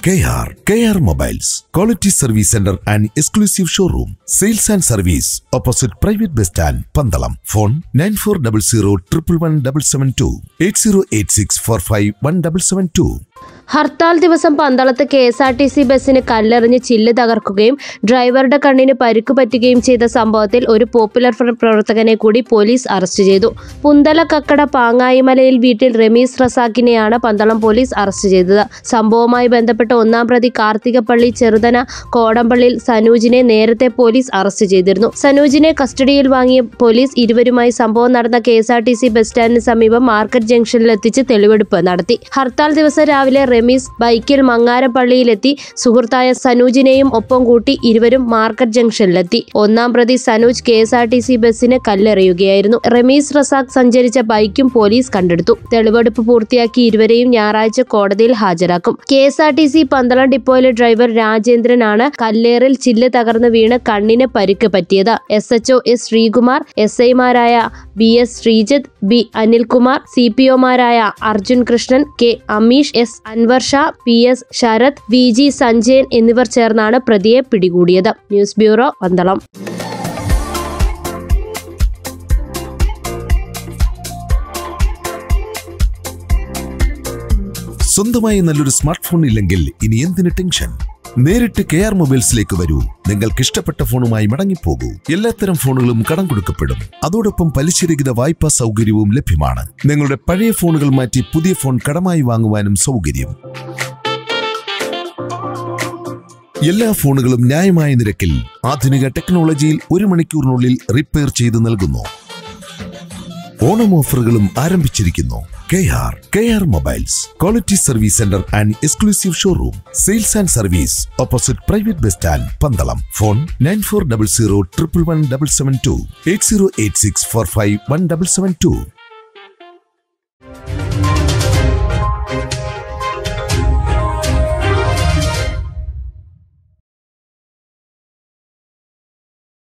KR, KR Mobiles, Quality Service Center and Exclusive Showroom, Sales and Service, opposite Private Bus Stand, Pandalam. Phone 9400 8086 45 hartal ദിവസം പന്തളത്ത് K S R T C ബസ്സിന് കല്ലെറിഞ്ഞ് ചില്ല് തകർക്കുകയും ഡ്രൈവറുടെ കണ്ണിന് പരിക്ക് പറ്റുകയും ചെയ്ത സംഭവത്തിൽ ഒരു പോപ്പുലർ ഫ്രണ്ട് പ്രവർത്തകനെ കൂടി പോലീസ് അറസ്റ്റ് ചെയ്തു പുന്തല കക്കട പാങ്ങായിമലയിൽ വീട്ടിൽ റമീസ് റസാഖിനെയാണ് പന്തളം പോലീസ് അറസ്റ്റ് ചെയ്തത് സംഭവവുമായി ബന്ധപ്പെട്ട ഒന്നാം പ്രതി കാർത്തികപ്പള്ളി ചെറുതന കോടമ്പള്ളിയിൽ സനൂജിനെ നേരത്തെ പോലീസ് അറസ്റ്റ് ചെയ്തിരുന്നു സനൂജിനെ കസ്റ്റഡിയിൽ വാങ്ങിയ പോലീസ് ഇരുവരുമായി സംഭവം നടന്ന K S R T C bus സ്റ്റാൻഡിന് സമീപം മാർക്കറ്റ് ജംഗ്ഷനിലെത്തിച്ച് തെളിവെടുപ്പ് നടത്തി ഹർത്താൽ ദിവസം രാവിലെ റമീസ് ബൈക്കിൽ മങ്ങാരപ്പള്ളിയിലെത്തി സുഹൃത്തായ സനൂജിനെയും ഒപ്പം കൂട്ടി ഇരുവരും മാർക്കറ്റ് ജംഗ്ഷനിലെത്തി ഒന്നാം പ്രതി Sanooj K S R T C ബസ്സിന് കല്ലെറിയുകയായിരുന്നു റമീസ് റസാഖ് സഞ്ചരിച്ച ബൈക്കും പോലീസ് കണ്ടെടുത്തു തെളിവെടുപ്പ് പൂർത്തിയാക്കി ഇരുവരെയും ഞായറാഴ്ച കോടതിയിൽ ഹാജരാക്കും K S R T C Pandalam ഡിപ്പോയിലെ ഡ്രൈവർ രാജേന്ദ്രനാണ് കല്ലേറിൽ ചില്ല് തകർന്ന് വീണ് കണ്ണിന് പരിക്ക് പറ്റിയത് S HO S Sreekumar S ഐമാരായ B S Sreejith B Anilkumar C P ഒമാരായ Arjun Krishnan K Ameesh S Anvar Shah P S Sarath V G Sanjayan എന്നിവർ ചേർന്നാണ് പ്രതിയെ പിടികൂടിയത് ന്യൂസ് ബ്യൂറോ പന്തളം സ്വന്തമായി നല്ലൊരു സ്മാർട്ട് ഫോൺ ഇല്ലെങ്കിൽ ഇനി എന്തിന് ടെൻഷൻ നേരിട്ട് കെ ആർ മൊബൈൽസിലേക്ക് വരൂ നിങ്ങൾക്ക് ഇഷ്ടപ്പെട്ട ഫോണുമായി മടങ്ങിപ്പോകൂ എല്ലാത്തരം ഫോണുകളും കടം കൊടുക്കപ്പെടും അതോടൊപ്പം പലിശരഹിത വായ്പാ സൗകര്യവും ലഭ്യമാണ് നിങ്ങളുടെ പഴയ ഫോണുകൾ മാറ്റി പുതിയ ഫോൺ കടമായി വാങ്ങുവാനും സൗകര്യം എല്ലാ ഫോണുകളും ന്യായമായ നിരക്കിൽ ആധുനിക ടെക്നോളജിയിൽ ഒരു മണിക്കൂറിനുള്ളിൽ റിപ്പയർ ചെയ്ത് നൽകുന്നു ഓണം ഓഫറുകളും ആരംഭിച്ചിരിക്കുന്നു K R K R mobiles quality service centre and exclusive showroom sales and service opposite private bus stand Pandalam phone nine four double zero triple one double seven two eight zero eight six four five one double seven to